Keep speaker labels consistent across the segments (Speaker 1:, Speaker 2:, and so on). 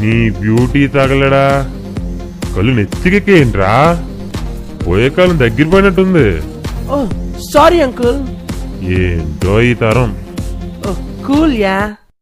Speaker 1: నీ బ్యూటీ తగలడా కళ్ళు నెత్తికెక్కేంట్రా పోయే కాలం దగ్గర పోయినట్టుంది
Speaker 2: ఓ సారీ అంకుల్
Speaker 1: ఏంటో ఈ తరం
Speaker 2: ఓ కూల్ యా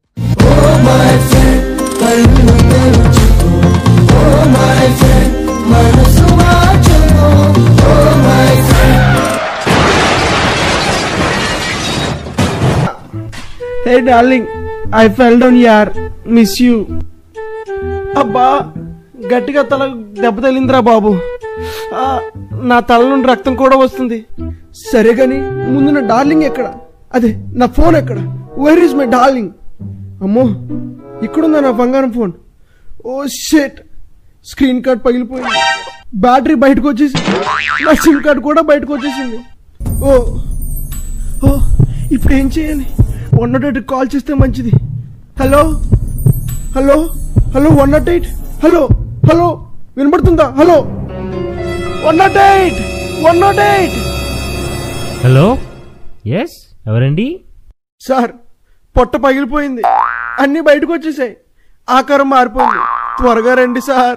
Speaker 2: hey darling I fell down యార్ మిస్ యూ అబ్బా గట్టిగా తల దెబ్బ తగిలిందిరా బాబు ఆ, నా తల నుండి రక్తం కూడా వస్తుంది సరే గాని ముందు నా డార్లింగ్ ఎక్కడ అదే నా ఫోన్ ఎక్కడ వేర్ ఈస్ మై డార్లింగ్ అమ్మో ఇక్కడుందా నా బంగారం phone oh shit screen card పగిలిపోయింది బ్యాటరీ బయటకు వచ్చేసి నా సిమ్ కార్డ్ కూడా బయటకు వచ్చేసింది ఓ ఓ ఇప్పుడు ఏం చేయాలి వన్ నాట్ ఎయిట్ కాల్ చేస్తే మంచిది hello hello hello one nought eight hello hello వినపడుతుందా hello one nought eight one nought eight
Speaker 3: hello yes ఎవరండి
Speaker 2: సార్ పొట్ట పగిలిపోయింది అన్ని బయటకు వచ్చేసాయి ఆకారం మారిపోయింది త్వరగా రండి సార్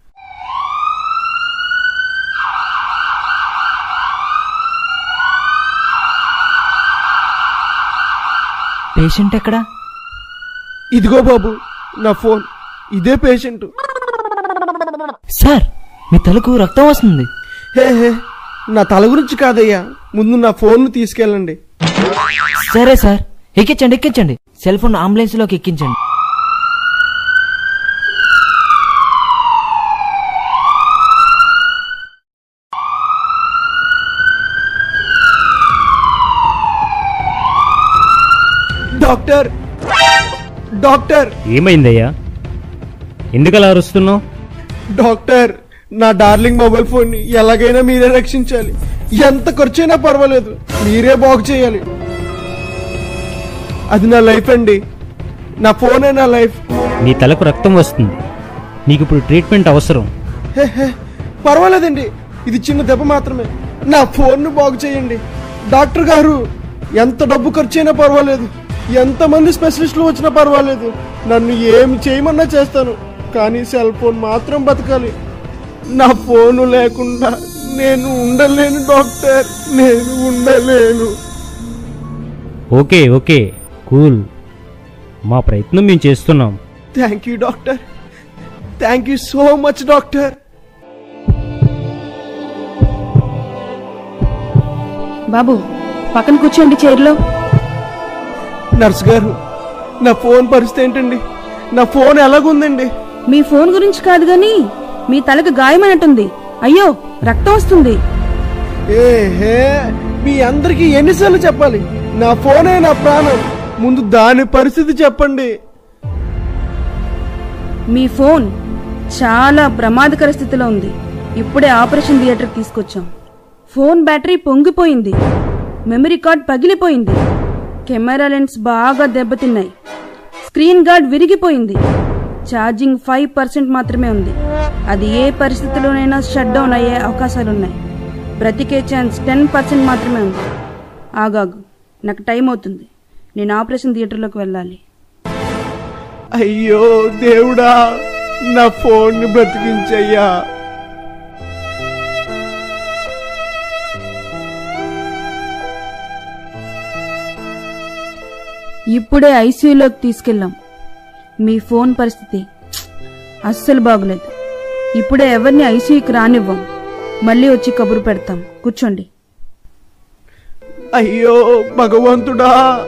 Speaker 4: పేషెంట్ ఎక్కడా
Speaker 2: ఇదిగో బాబు నా ఫోన్ ఇదే పేషెంట్
Speaker 4: సార్ మీ తలకు రక్తం వస్తుంది
Speaker 2: హే హే నా తల గురించి కాదయ్యా ముందు నా ఫోన్ తీసుకెళ్ళండి
Speaker 4: సరే సార్ ఎక్కించండి ఎక్కించండి సెల్ ఫోన్ అంబులెన్స్ లోకి ఎక్కించండి
Speaker 2: డాక్టర్ డాక్టర్
Speaker 3: ఏమైందయ్యా ఎందుకలా అరుస్తున్నావు
Speaker 2: డాక్టర్ నా డార్లింగ్ మొబైల్ ఫోన్ ని ఎలాగైనా మీరే రక్షించాలి ఎంత ఖర్చైనా పర్వాలేదు మీరే బాగు చేయాలి అది నా లైఫ్ అండి నా ఫోనే నా లైఫ్
Speaker 3: నీ తలకు రక్తం వస్తుంది నీకు ఇప్పుడు ట్రీట్మెంట్ అవసరం
Speaker 2: హే, హే, పర్వాలేదండి ఇది చిన్న దెబ్బ మాత్రమే నా ఫోన్ను బాగు చేయండి డాక్టర్ గారు ఎంత డబ్బు ఖర్చైనా పర్వాలేదు ఎంతమంది స్పెషలిస్టులు వచ్చినా పర్వాలేదు నన్ను ఏమి చేయమన్నా చేస్తాను కానీ సెల్ ఫోన్ మాత్రం బతకాలి నా ఫోను లేకుండా నేను ఉండలేను డాక్టర్ నేను ఉండలేను
Speaker 3: ఓకే ఓకే కూల్ మా ప్రయత్నం మేము చేస్తున్నాం
Speaker 2: thank you doctor thank you so much doctor
Speaker 5: బాబు పక్కన కూర్చోండి చైర్లో
Speaker 2: నర్స్ గారు నా ఫోన్ పరిస్థితి ఏంటండి నా ఫోన్ ఎలాగుందండి
Speaker 5: మీ ఫోన్ గురించి కాదు గాని మీ తలకు గాయమైనట్టుంది అయ్యో రక్తం వస్తుంది
Speaker 2: ఏహే మీ అందరికి ఎన్నిసార్లు చెప్పాలి నా ఫోనే నా ప్రాణం ముందు దాని పరిస్థితి చెప్పండి
Speaker 5: మీ ఫోన్ చాలా ప్రమాదకర స్థితిలో ఉంది ఇప్పుడే ఆపరేషన్ థియేటర్కి తీసుకొచ్చాం ఫోన్ బ్యాటరీ పొంగిపోయింది మెమరీ కార్డ్ పగిలిపోయింది కెమెరా లెన్స్ బాగా దెబ్బతిన్నాయి స్క్రీన్ గార్డ్ విరిగిపోయింది ఛార్జింగ్ ఫైవ్ పర్సెంట్ మాత్రమే ఉంది అది ఏ పరిస్థితిలోనైనా షట్ డౌన్ అయ్యే అవకాశాలున్నాయి బ్రతికే ఛాన్స్ టెన్ పర్సెంట్ మాత్రమే ఉంది ఆగాగు నాకు టైం అవుతుంది నేను ఆపరేషన్ థియేటర్లోకి వెళ్ళాలి
Speaker 2: అయ్యో దేవుడా నా ఫోన్ ని బ్రతికించయ్యా
Speaker 5: ఇప్పుడే ఐసీయూలోకి తీసుకెళ్ళాం మీ ఫోన్ పరిస్థితి అస్సలు బాగులేదు ఇప్పుడే ఎవరిని ఐసీయూకి రానివ్వం మళ్ళీ వచ్చి కబురు పెడతాం కూర్చోండి
Speaker 2: అయ్యో భగవంతుడా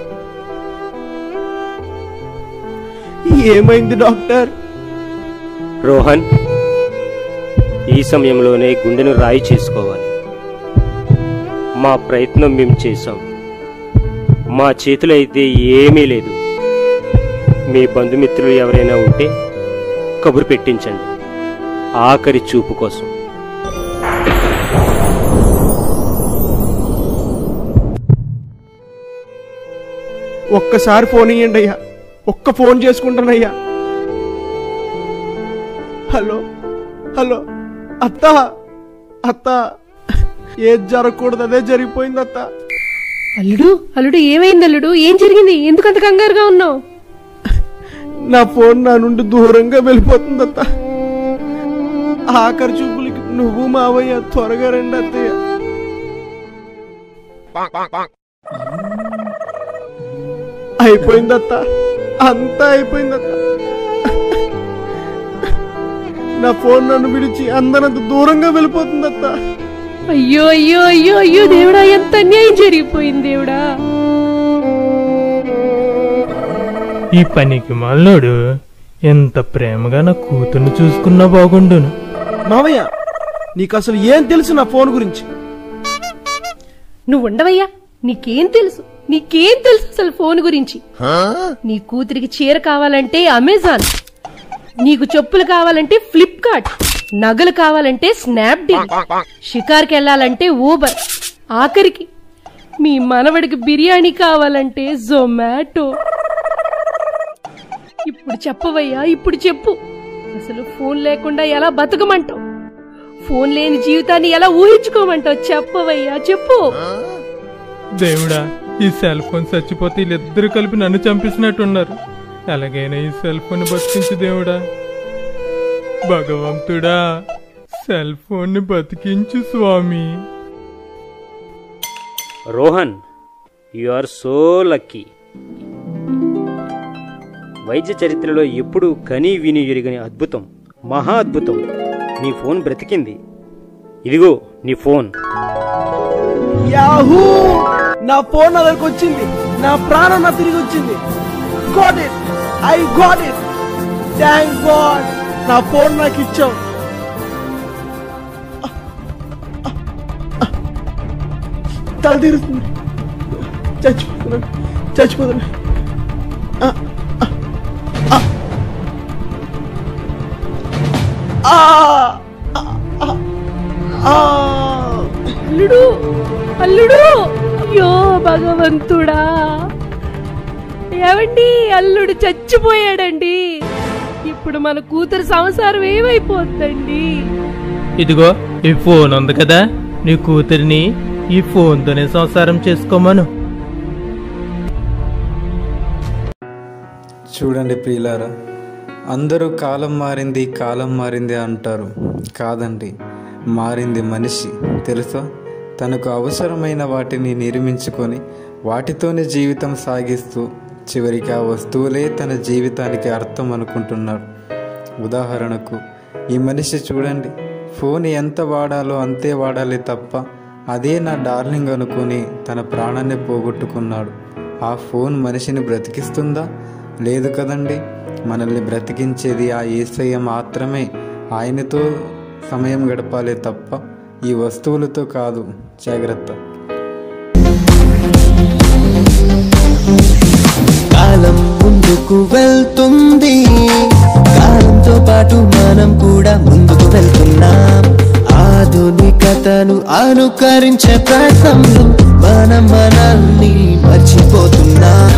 Speaker 2: ఏమైంది డాక్టర్
Speaker 6: రోహన్ ఈ సమయంలోనే గుండెను రాయి చేసుకోవాలి మా ప్రయత్నం మేము చేశాం మా చేతిలో అయితే ఏమీ లేదు మీ బంధుమిత్రులు ఎవరైనా ఉంటే కబురు పెట్టించండి ఆఖరి చూపు కోసం
Speaker 2: ఒక్కసారి ఫోన్ ఇయ్యండి అయ్యా ఒక్క ఫోన్ చేసుకుంటానయ్యా హలో హలో అత్త అత్త ఏది జరగకూడదు అదే జరిగిపోయింది అత్త
Speaker 7: అల్లుడు అల్లుడు ఏమైంది అల్లుడు ఏం జరిగింది ఎందుకు అంత కంగారుగా ఉన్నావు
Speaker 2: నా ఫోన్ నా నుండి దూరంగా వెళ్ళిపోతుందత్త ఆఖరి చూపులకి నువ్వు మావయ్య త్వరగా రండి అత్తయ్య అయిపోయిందత్త అంతా అయిపోయిందత్త నా ఫోన్ నన్ను విడిచి అందరంత దూరంగా వెళ్ళిపోతుందత్త
Speaker 7: అయ్యో అయ్యో అయ్యో అయ్యో దేవుడా ఎంత అన్యాయం జరిగిపోయింది దేవుడా
Speaker 8: ఈ పనికి మల్లోడు ఎంత ప్రేమగా నా కూతుర్ని చూసుకున్నా బాగుండును
Speaker 2: మావయ్య నీకు అసలు ఏం తెలుసు నా ఫోన్ గురించి
Speaker 7: నువ్వు ఉండవయ్యా నీకేం తెలుసు నీకేం తెలుసు అసలు ఫోన్ గురించి నీ కూతురికి చీర కావాలంటే అమెజాన్ నీకు చెప్పులు కావాలంటే ఫ్లిప్కార్ట్ నగలు కావాలంటే స్నాప్డీల్ షికార్కి వెళ్ళాలంటే ఊబర్ ఆఖరికి మీ మనవడికి బిర్యానీ కావాలంటే జొమాటో ఇప్పుడు చెప్పవయ్యా ఇప్పుడు చెప్పు అసలు ఫోన్ లేకుండా ఎలా బతకమంటావు ఫోన్ లేని జీవితాన్ని ఎలా ఊహించుకోమంటావు చెప్పవయ్యా చెప్పు
Speaker 8: దేవుడా ఈ సెల్ ఫోన్ చచ్చిపోతే వీళ్ళిద్దరూ కలిపి నన్ను చంపేసినట్టున్నారు ఎలాగైనా ఈ సెల్ ఫోన్ బతికించు దేవుడా భగవంతుడా సెల్ ఫోన్ ని బతికించు స్వామి
Speaker 6: Rohan you are so lucky వైద్య చరిత్రలో ఎప్పుడూ కని విని ఎరుగని అద్భుతం మహా అద్భుతం నీ ఫోన్ బ్రతికింది ఇదిగో నీ ఫోన్
Speaker 2: యాహూ నా ఫోన్ నా దగ్గరకు వచ్చింది నా ప్రాణం నా తిరిగి వచ్చింది got it I got it thank God నా ఫోన్ నాకు ఇచ్చావు తల తీరుస్తుంది చచ్చిపోతున్నాను చచ్చిపోతున్నాను ఆ, ఆ, ఆ, ఆ, ఆ, ఆ.
Speaker 7: అల్లుడు అల్లుడు అయ్యో భగవంతుడా ఏమండి అల్లుడు చచ్చిపోయాడండి ఇప్పుడు మన కూతురు సంసారం ఏమైపోద్దండి
Speaker 8: ఇదిగో ఈ ఫోన్ ఉంది కదా నీ కూతురిని ఈ ఫోన్తోనే సంసారం చేసుకోమను
Speaker 9: చూడండి ప్రియులారా అందరూ కాలం మారింది కాలం మారింది అంటారు కాదండి మారింది మనిషి తెలుసా తనకు అవసరమైన వాటిని నిర్మించుకొని వాటితోనే జీవితం సాగిస్తూ చివరికి ఆ వస్తువులే తన జీవితానికి అర్థం అనుకుంటున్నాడు ఉదాహరణకు ఈ మనిషి చూడండి ఫోన్ ఎంత వాడాలో అంతే వాడాలి తప్ప అదే నా డార్లింగ్ అనుకుని తన ప్రాణాన్ని పోగొట్టుకున్నాడు ఆ ఫోన్ మనిషిని బ్రతికిస్తుందా లేదు కదండి మనల్ని బ్రతికించేది ఆ ఏసయ్య మాత్రమే ఆయనతో సమయం గడపాలి తప్ప ఈ వస్తువులతో కాదు జాగ్రత్త
Speaker 10: కాలం ముందుకు వెళ్తుంది కాలంతో పాటు మనం కూడా ముందుకు వెళ్తున్నాం ఆధునికతను అనుకరించే ప్రయత్నంలో మనం మనల్ని మర్చిపోతున్నాం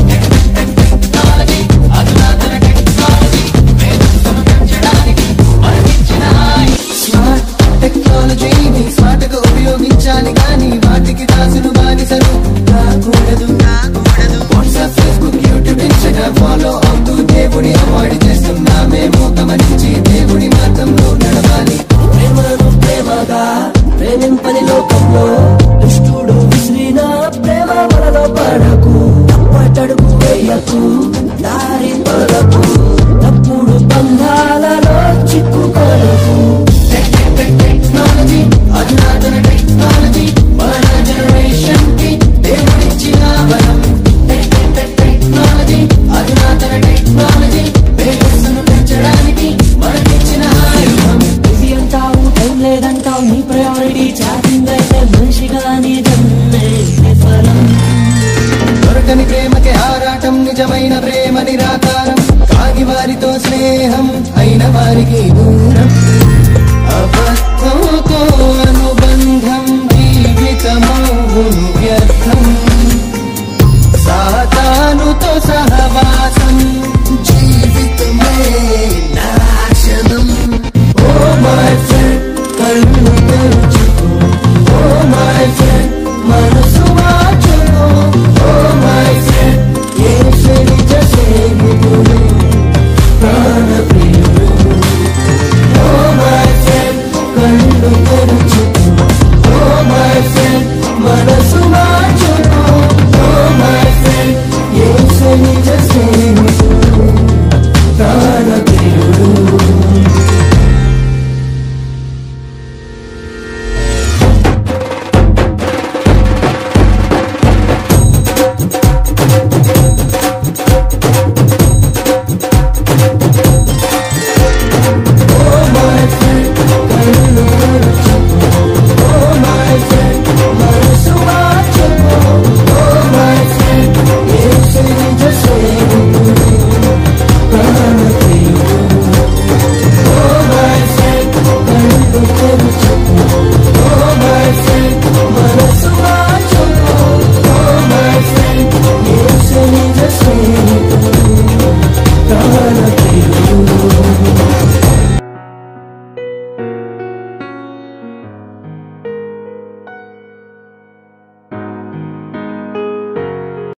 Speaker 10: స్మార్ట్ టెక్నాలజీని స్మార్ట్ గా ఉపయోగించాలి కానీ వాటికి దాసులు బానిసలు కాకూడదు WhatsApp Facebook YouTube Instagram follow అవుతూ దేవుని అవాయిడ్ చేస్తున్నామేమో గమనించి దేవుని మార్గంలో నడవాలి ప్రేమను ప్రేమగా ప్రేమింపని లోకంలో దుష్టుడు విసిరిన ప్రేమ వలలో పడకు తప్పటడుగు వేయకు దారి తొలకు తప్పుడు బంధాలలో చిక్కుకొనకు టెక్నాలజీ అధునాతన టెక్నాలజీ మన జనరేషన్ కి దేవుడిచ్చిన వరం టెక్నాలజీ అధునాతన టెక్నాలజీ మేధస్సును పెంచడానికి మనకిచ్చిన ఆయుధం ఇది అంటావు టైం లేదంటావు నీ ప్రయారిటీ చాటింగ్ అయితే మనిషిగా నీ జన్మే విఫలం దొరకని ప్రేమకి ఆరాటం నిజమైన ప్రేమ నిరాకారం కాని వారితో స్నేహం అయిన వారికి దూరం అబద్ధంతో అనుబంధం జీవితమవును